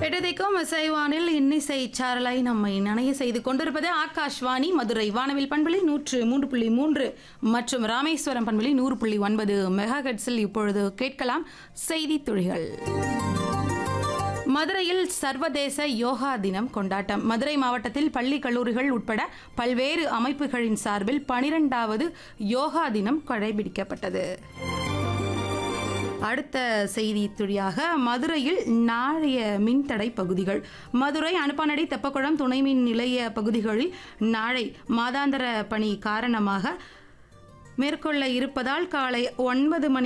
இடதைக்கும் இசைவானில் இன்னிசை சாரலை நம்மை நனைய செய்து கொண்டிருப்பது ஆகாஷ்வாணி மதுரை வானவில் பண்பலி நூற்று மூன்று புள்ளி மூன்று மற்றும் ராமேஸ்வரம் பண்பலி நூறு புள்ளி ஒன்பது மெகாஹெட்ஸில் இப்பொழுது கேட்கலாம் செய்தி துளிகள் மதுரையில் சர்வதேச யோகா தினம் கொண்டாட்டம் மதுரை மாவட்டத்தில் பள்ளி கல்லூரிகள் உட்பட பல்வேறு அமைப்புகளின் சார்பில் பனிரெண்டாவது யோகா தினம் கடைபிடிக்கப்பட்டது அடுத்த செய்தி துளியாக மதுரையில் நாளைய மின்தடை பகுதிகள் மதுரை அனுப்பானடி தெப்பக்குளம் துணை மின் நிலைய பகுதிகளில் நாளை மாதாந்திர பணி காரணமாக மேற்கொள்ள இருப்பதால் காலை ஒன்பது மணி